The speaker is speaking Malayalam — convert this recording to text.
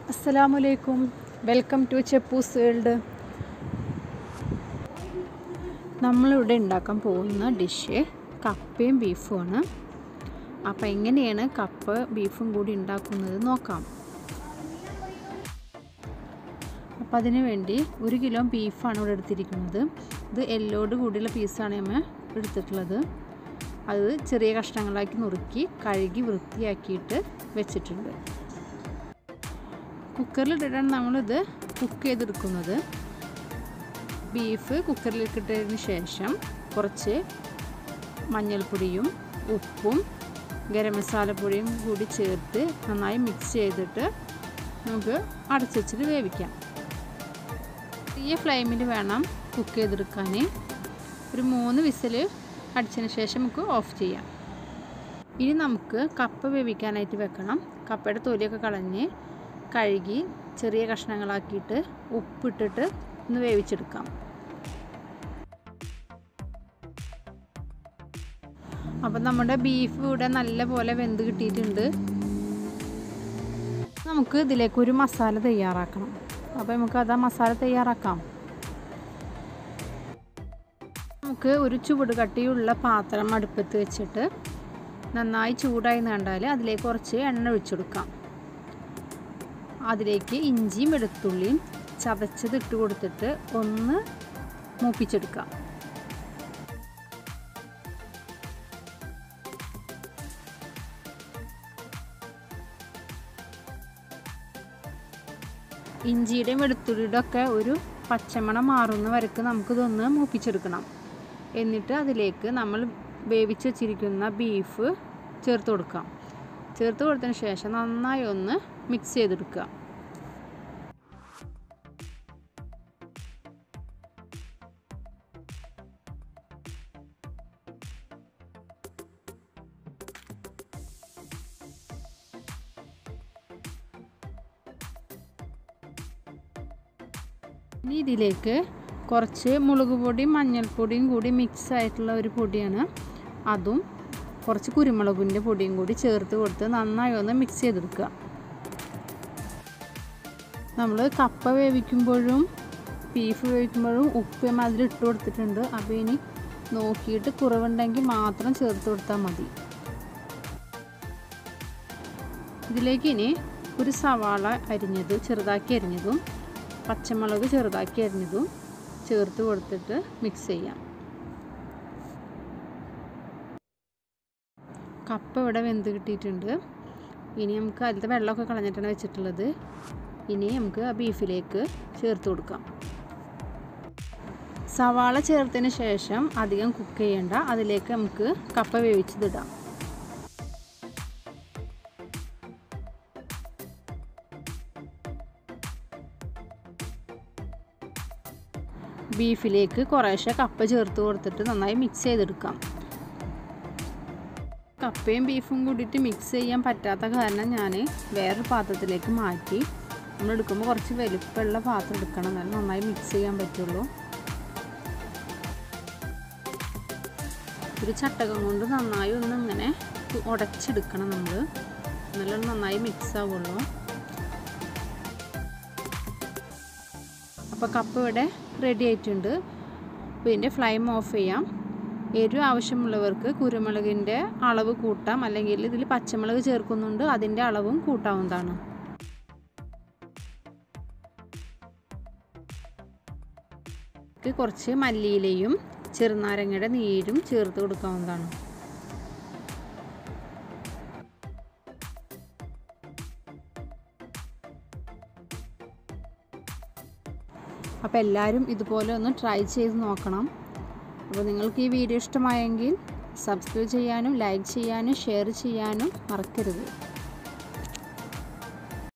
അസ്സലാമലൈക്കും വെൽക്കം ടു ചെപ്പൂസ് വേൾഡ് നമ്മളിവിടെ ഉണ്ടാക്കാൻ പോകുന്ന ഡിഷ് കപ്പയും ബീഫുമാണ് അപ്പോൾ എങ്ങനെയാണ് കപ്പ ബീഫും കൂടി ഉണ്ടാക്കുന്നത് നോക്കാം അപ്പോൾ അതിന് വേണ്ടി ഒരു കിലോ ബീഫാണ് ഇവിടെ എടുത്തിരിക്കുന്നത് ഇത് എല്ലോട് കൂടിയുള്ള പീസാണ് നമ്മൾ എടുത്തിട്ടുള്ളത് അത് ചെറിയ കഷ്ണങ്ങളാക്കി നുറുക്കി കഴുകി വൃത്തിയാക്കിയിട്ട് വെച്ചിട്ടുണ്ട് കുക്കറിലിട്ടിട്ടാണ് നമ്മളിത് കുക്ക് ചെയ്തെടുക്കുന്നത് ബീഫ് കുക്കറിലേക്ക് ഇട്ടതിന് ശേഷം കുറച്ച് മഞ്ഞൾപ്പൊടിയും ഉപ്പും ഗരം മസാലപ്പൊടിയും കൂടി ചേർത്ത് നന്നായി മിക്സ് ചെയ്തിട്ട് നമുക്ക് അടച്ചു വെച്ചിട്ട് വേവിക്കാം ചെറിയ ഫ്ലെയിമിൽ വേണം കുക്ക് ചെയ്തെടുക്കാൻ ഒരു മൂന്ന് വിസിൽ അടിച്ചതിന് ശേഷം നമുക്ക് ഓഫ് ചെയ്യാം ഇനി നമുക്ക് കപ്പ വേവിക്കാനായിട്ട് വെക്കണം കപ്പയുടെ തൊലിയൊക്കെ കളഞ്ഞ് കഴുകി ചെറിയ കഷ്ണങ്ങളാക്കിയിട്ട് ഉപ്പിട്ടിട്ട് ഒന്ന് വേവിച്ചെടുക്കാം അപ്പം നമ്മുടെ ബീഫ് ഇവിടെ നല്ല പോലെ വെന്ത് കിട്ടിയിട്ടുണ്ട് നമുക്ക് ഇതിലേക്ക് ഒരു മസാല തയ്യാറാക്കണം അപ്പോൾ നമുക്ക് അത് ആ മസാല തയ്യാറാക്കാം നമുക്ക് ഒരു ചുവട് കട്ടിയുള്ള പാത്രം അടുപ്പത്ത് വെച്ചിട്ട് നന്നായി ചൂടായി കണ്ടാൽ അതിലേക്ക് കുറച്ച് എണ്ണ ഒഴിച്ചെടുക്കാം അതിലേക്ക് ഇഞ്ചിയും വെളുത്തുള്ളിയും ചതച്ചത് ഇട്ട് കൊടുത്തിട്ട് ഒന്ന് മൂപ്പിച്ചെടുക്കാം ഇഞ്ചിയുടെയും വെളുത്തുള്ളിയുടെ ഒക്കെ ഒരു പച്ചമണം മാറുന്ന വരക്ക് നമുക്കിതൊന്ന് മൂപ്പിച്ചെടുക്കണം എന്നിട്ട് അതിലേക്ക് നമ്മൾ വേവിച്ച് വെച്ചിരിക്കുന്ന ബീഫ് ചേർത്ത് കൊടുക്കാം ചേർത്ത് കൊടുത്തതിന് ശേഷം നന്നായി ഒന്ന് മിക്സ് ചെയ്തെടുക്കുക ഇനി ഇതിലേക്ക് കുറച്ച് മുളക് പൊടിയും മഞ്ഞൾപ്പൊടിയും കൂടി മിക്സ് ആയിട്ടുള്ള ഒരു പൊടിയാണ് അതും കുറച്ച് കുരുമുളകിൻ്റെ പൊടിയും കൂടി ചേർത്ത് കൊടുത്ത് നന്നായി ഒന്ന് മിക്സ് ചെയ്തെടുക്കുക നമ്മൾ കപ്പ വേവിക്കുമ്പോഴും ബീഫ് വേവിക്കുമ്പോഴും ഉപ്പ് അതിൽ ഇട്ട് കൊടുത്തിട്ടുണ്ട് അപ്പോൾ ഇനി നോക്കിയിട്ട് കുറവുണ്ടെങ്കിൽ മാത്രം ചേർത്ത് കൊടുത്താൽ മതി ഇതിലേക്ക് ഇനി ഒരു സവാള അരിഞ്ഞത് ചെറുതാക്കി അരിഞ്ഞതും പച്ചമുളക് ചെറുതാക്കി അരിഞ്ഞതും ചേർത്ത് കൊടുത്തിട്ട് മിക്സ് ചെയ്യാം കപ്പ ഇവിടെ വെന്ത് കിട്ടിയിട്ടുണ്ട് ഇനി നമുക്ക് അതിലത്തെ വെള്ളമൊക്കെ കളഞ്ഞിട്ടാണ് വെച്ചിട്ടുള്ളത് ഇനി നമുക്ക് ആ ബീഫിലേക്ക് ചേർത്ത് കൊടുക്കാം സവാള ചേർത്തതിന് ശേഷം അധികം കുക്ക് ചെയ്യേണ്ട അതിലേക്ക് നമുക്ക് കപ്പ വേവിച്ചതിടാം ബീഫിലേക്ക് കുറേശ്ശെ കപ്പ ചേർത്ത് കൊടുത്തിട്ട് നന്നായി മിക്സ് ചെയ്തെടുക്കാം കപ്പയും ബീഫും കൂടിയിട്ട് മിക്സ് ചെയ്യാൻ പറ്റാത്ത കാരണം ഞാൻ വേറൊരു പാത്രത്തിലേക്ക് മാറ്റി നമ്മൾ എടുക്കുമ്പോൾ കുറച്ച് വലുപ്പമുള്ള പാത്രം എടുക്കണം എന്നാലും നന്നായി മിക്സ് ചെയ്യാൻ പറ്റുള്ളൂ ഒരു ചട്ടകം കൊണ്ട് നന്നായി ഒന്ന് ഇങ്ങനെ ഉടച്ചെടുക്കണം നമ്മൾ എന്നാലും നന്നായി മിക്സ് ആവുള്ളൂ അപ്പോൾ കപ്പ ഇവിടെ റെഡി ആയിട്ടുണ്ട് അപ്പോൾ ഇതിൻ്റെ ഫ്ലെയിം ഓഫ് ചെയ്യാം എരിവ് ആവശ്യമുള്ളവർക്ക് കുരുമുളകിൻ്റെ അളവ് കൂട്ടാം അല്ലെങ്കിൽ ഇതിൽ പച്ചമുളക് ചേർക്കുന്നുണ്ട് അതിൻ്റെ അളവും കൂട്ടാവുന്നതാണ് കുറച്ച് മല്ലിയിലയും ചെറുനാരങ്ങയുടെ നീരും ചേർത്ത് കൊടുക്കാവുന്നതാണ് അപ്പോൾ എല്ലാവരും ഇതുപോലെ ഒന്ന് ട്രൈ ചെയ്ത് നോക്കണം അപ്പോൾ നിങ്ങൾക്ക് ഈ വീഡിയോ ഇഷ്ടമായെങ്കിൽ സബ്സ്ക്രൈബ് ചെയ്യാനും ലൈക്ക് ചെയ്യാനും ഷെയർ ചെയ്യാനും മറക്കരുത്